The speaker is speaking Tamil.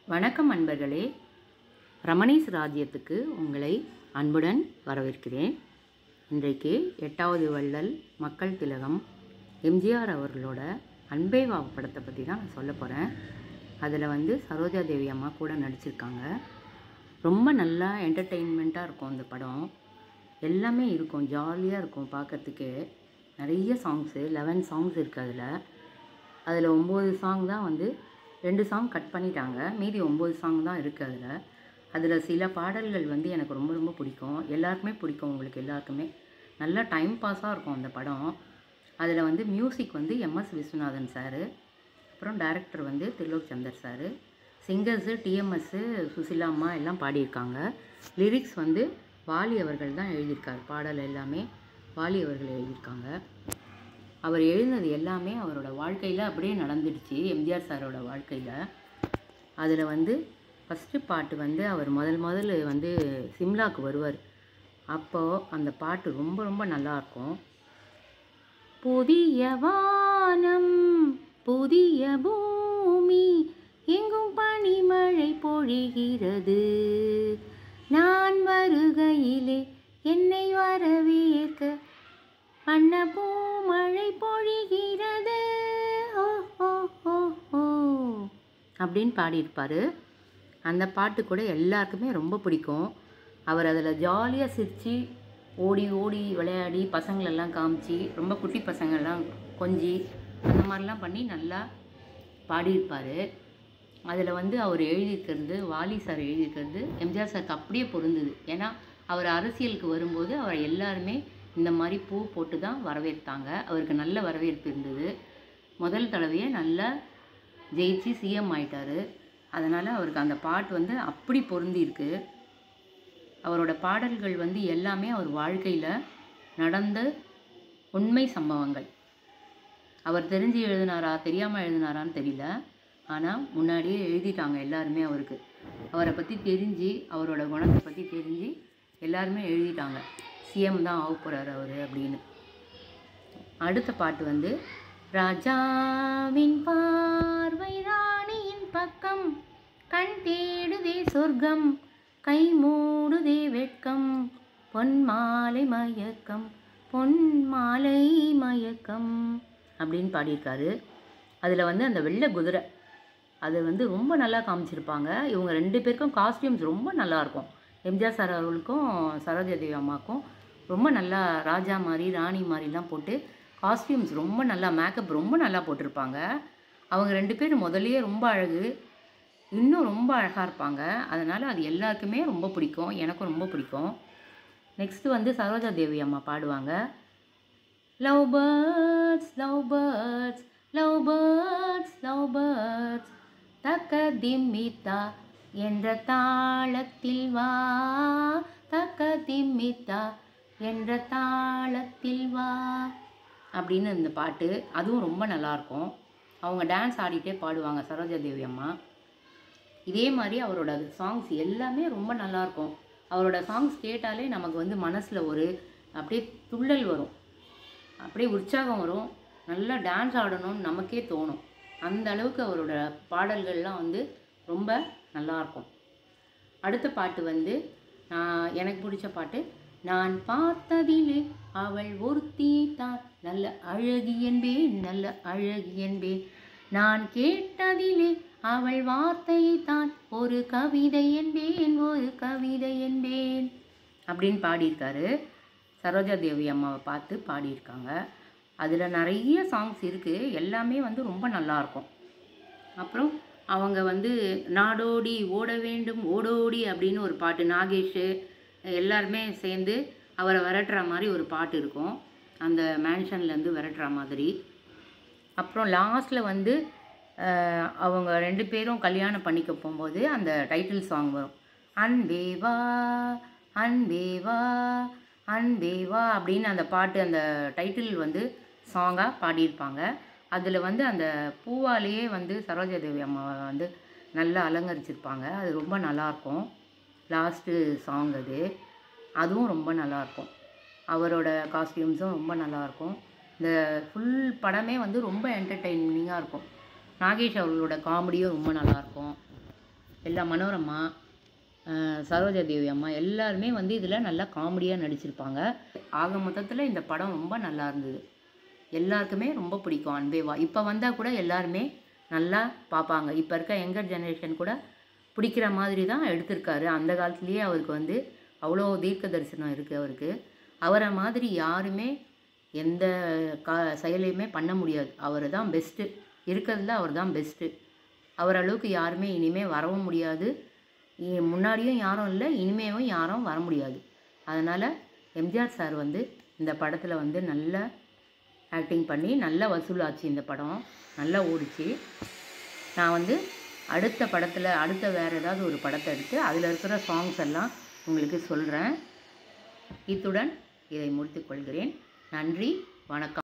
வணக்கம் அன்பர்களே ரமணீஸ் ராஜ்யத்துக்கு உங்களை அன்புடன் வரவேற்கிறேன் இன்றைக்கு எட்டாவது வள்ளல் மக்கள் திலகம் எம்ஜிஆர் அவர்களோட அன்பே வா படத்தை பற்றி தான் நான் சொல்ல போகிறேன் அதில் வந்து சரோஜா தேவி அம்மா கூட நடிச்சிருக்காங்க ரொம்ப நல்லா என்டர்டெயின்மெண்ட்டாக இருக்கும் அந்த படம் எல்லாமே இருக்கும் ஜாலியாக இருக்கும் பார்க்கறதுக்கே நிறைய சாங்ஸு லெவன் சாங்ஸ் இருக்குது அதில் அதில் ஒம்பது சாங் தான் வந்து ரெண்டு சாங் கட் பண்ணிட்டாங்க மீதி ஒம்பது சாங் தான் இருக்குது அதில் அதில் சில பாடல்கள் வந்து எனக்கு ரொம்ப ரொம்ப பிடிக்கும் எல்லாருக்குமே பிடிக்கும் உங்களுக்கு எல்லாருக்குமே நல்லா டைம் பாஸாக இருக்கும் அந்த படம் அதில் வந்து மியூசிக் வந்து எம்எஸ் விஸ்வநாதன் சாரு அப்புறம் டைரக்டர் வந்து Thirulok Chandar sir singers TMS Susila அம்மா எல்லாம் பாடியிருக்காங்க லிரிக்ஸ் வந்து வாலி அவர்கள் தான் எழுதியிருக்கார் பாடல் எல்லாமே வாலி அவர்கள் எழுதியிருக்காங்க அவர் எழுதினது எல்லாமே அவரோட வாழ்க்கையில் அப்படியே நடந்துடுச்சு எம்ஜிஆர் சாரோட வாழ்க்கையில் அதில் வந்து ஃபஸ்ட்டு பாட்டு வந்து அவர் முதல் முதல்ல வந்து சிம்லாக்கு வருவார் அப்போது அந்த பாட்டு ரொம்ப ரொம்ப நல்லாயிருக்கும் புதிய வானம் புதிய பூமி எங்கும் பனிமழை பொழிகிறது நான் வருகையிலே என்னை வரவேற்க வண்ண பூமழை பொழிகிறது ஓ ஓ ஓ ஓ அப்படின்னு பாடியிருப்பார் அந்த பாட்டு கூட எல்லாருக்குமே ரொம்ப பிடிக்கும் அவர் அதில் ஜாலியாக சிரித்து ஓடி ஓடி விளையாடி பசங்களெல்லாம் காமிச்சு ரொம்ப குட்டி பசங்கள்லாம் கொஞ்சி அந்த மாதிரிலாம் பண்ணி நல்லா பாடியிருப்பார் அதில் வந்து அவர் எழுதியிருக்கிறது வாலி சார் எழுதியிருக்கிறது எம்ஜிஆர் சாருக்கு அப்படியே பொருந்தது ஏன்னா அவர் அரசியலுக்கு வரும்போது அவர் எல்லாருமே இந்த மாதிரி பூ போட்டு தான் வரவேற்றாங்க அவருக்கு நல்ல வரவேற்பு இருந்தது முதல் தடவையே நல்லா ஜெயிச்சு சிஎம் ஆயிட்டாரு அதனால் அவருக்கு அந்த பாட்டு வந்து அப்படி பொருந்திருக்கு அவரோட பாடல்கள் வந்து எல்லாமே அவர் வாழ்க்கையில் நடந்த உண்மை சம்பவங்கள் அவர் தெரிஞ்சு எழுதினாரா தெரியாமல் எழுதினாரான்னு தெரியல ஆனால் முன்னாடியே எழுதிட்டாங்க எல்லாருமே அவருக்கு அவரை பற்றி தெரிஞ்சு அவரோட குணத்தை பற்றி தெரிஞ்சு எல்லாருமே எழுதிட்டாங்க சிஎம் தான் ஆக போகிறார் அவர் அப்படின்னு அடுத்த பாட்டு வந்து ராஜாவின் பார்வை ராணியின் பக்கம் கண் தேடுதே சொர்க்கம் கை மூடுதே வெட்கம் பொன் மாலை மயக்கம் பொன் மாலை மயக்கம் அப்படின்னு பாடியிருக்காரு அதில் வந்து அந்த வெள்ளை குதிரை அது வந்து ரொம்ப நல்லா காமிச்சிருப்பாங்க இவங்க ரெண்டு பேருக்கும் காஸ்டியூம்ஸ் ரொம்ப நல்லாயிருக்கும் எம்ஜிஆர் சார் அவர்களுக்கும் சரோஜா தேவி அம்மாவுக்கும் ரொம்ப நல்லா ராஜா மாதிரி ராணி மாதிரிலாம் போட்டு காஸ்டியூம்ஸ் ரொம்ப நல்லா மேக்கப் ரொம்ப நல்லா போட்டிருப்பாங்க அவங்க ரெண்டு பேரும் முதல்லயே ரொம்ப அழகு இன்னும் ரொம்ப அழகாக இருப்பாங்க அதனால் அது எல்லாருக்குமே ரொம்ப பிடிக்கும் எனக்கும் ரொம்ப பிடிக்கும் நெக்ஸ்ட்டு வந்து சரோஜா தேவி அம்மா பாடுவாங்க love birds love birds love birds love birds தக்க திம்மித்தா என்ற தாளத்தில் வா தக்க திம்மித்தா என்ற தாளத்தில் வா அப்படின்னு இந்த பாட்டு அதுவும் ரொம்ப நல்லாயிருக்கும் அவங்க டான்ஸ் ஆடிட்டே பாடுவாங்க சரோஜா தேவி அம்மா இதே மாதிரி அவரோட சாங்ஸ் எல்லாமே ரொம்ப நல்லாயிருக்கும் அவரோட சாங்ஸ் கேட்டாலே நமக்கு வந்து மனசில் ஒரு அப்படியே துள்ளல் வரும் அப்படியே உற்சாகம் வரும் நல்லா டான்ஸ் ஆடணும்னு நமக்கே தோணும் அந்த அளவுக்கு அவரோட பாடல்கள்லாம் வந்து ரொம்ப நல்லாயிருக்கும் அடுத்த பாட்டு வந்து நான் எனக்கு பிடிச்ச பாட்டு நான் பார்த்ததிலே அவள் ஒருத்தி தான் நல்ல அழகி என்பேன் நல்ல அழகி என்பேன் நான் கேட்டதிலே அவள் வார்த்தையை தான் ஒரு கவிதை என்பேன் ஒரு கவிதை என்பேன் அப்படின்னு பாடியிருக்காரு சரோஜா தேவி அம்மாவை பார்த்து பாடியிருக்காங்க அதில் நிறைய சாங்ஸ் இருக்குது எல்லாமே வந்து ரொம்ப நல்லாயிருக்கும் அப்புறம் அவங்க வந்து நாடோடி ஓட வேண்டும் ஓடோடி அப்படின்னு ஒரு பாட்டு நாகேஷ் எல்லாருமே சேர்ந்து அவரை விரட்டுற மாதிரி ஒரு பாட்டு இருக்கும் அந்த மேன்ஷன்லேருந்து விரட்டுற மாதிரி அப்புறம் லாஸ்ட்டில் வந்து அஹ், அவங்க ரெண்டு பேரும் கல்யாணம் பண்ணிக்க போகும்போது அந்த டைட்டில் சாங் வரும் அன்பேவா அன்பேவா அன்பேவா அப்படின்னு அந்த பாட்டு அந்த டைட்டில் வந்து சாங்காக பாடியிருப்பாங்க அதில் வந்து அந்த பூவாலேயே வந்து சரோஜா தேவி அம்மாவை வந்து நல்லா அலங்கரிச்சிருப்பாங்க அது ரொம்ப நல்லாயிருக்கும் லாஸ்ட்டு சாங் அது அதுவும் ரொம்ப நல்லாயிருக்கும் அவரோட காஸ்டியூம்ஸும் ரொம்ப நல்லாயிருக்கும் இந்த ஃபுல் படமே வந்து ரொம்ப என்டர்டெய்னிங்காக இருக்கும் நாகேஷ் அவர்களோட காமெடியும் ரொம்ப நல்லாயிருக்கும் எல்லா மனோரமா அஹ், சரோஜா தேவி அம்மா எல்லாருமே வந்து இதில் நல்லா காமெடியாக நடிச்சிருப்பாங்க ஆக மொத்தத்தில் இந்த படம் ரொம்ப நல்லா இருந்தது எல்லாருக்குமே ரொம்ப பிடிக்கும் அன்பேவா இப்போ வந்தால் கூட எல்லாருமே நல்லா பார்ப்பாங்க இப்போ இருக்க யங்கர் ஜெனரேஷன் கூட பிடிக்கிற மாதிரி தான் எடுத்திருக்காரு அந்த காலத்துலேயே அவருக்கு வந்து அவ்வளோ தீர்க்க தரிசனம் இருக்குது அவருக்கு அவரை மாதிரி யாருமே எந்த கா செயலையுமே பண்ண முடியாது அவர் தான் பெஸ்ட்டு இருக்கிறதுல அவர் தான் பெஸ்ட்டு அவர் அளவுக்கு யாருமே இனிமே வரவும் முடியாது இ- முன்னாடியும் யாரும் இல்லை இனிமேவும் யாரும் வர முடியாது அதனால் எம்ஜிஆர் சார் வந்து இந்த படத்தில் வந்து நல்ல ஆக்டிங் பண்ணி நல்ல வசூலாச்சு இந்த படம் நல்லா ஓடிச்சு நான் வந்து அடுத்த படத்தில் அடுத்த வேறு ஏதாவது ஒரு படத்தை எடுத்து அதில் இருக்கிற சாங்ஸ் எல்லாம் உங்களுக்கு சொல்கிறேன் இத்துடன் இதை முடித்துக்கொள்கிறேன் நன்றி வணக்கம்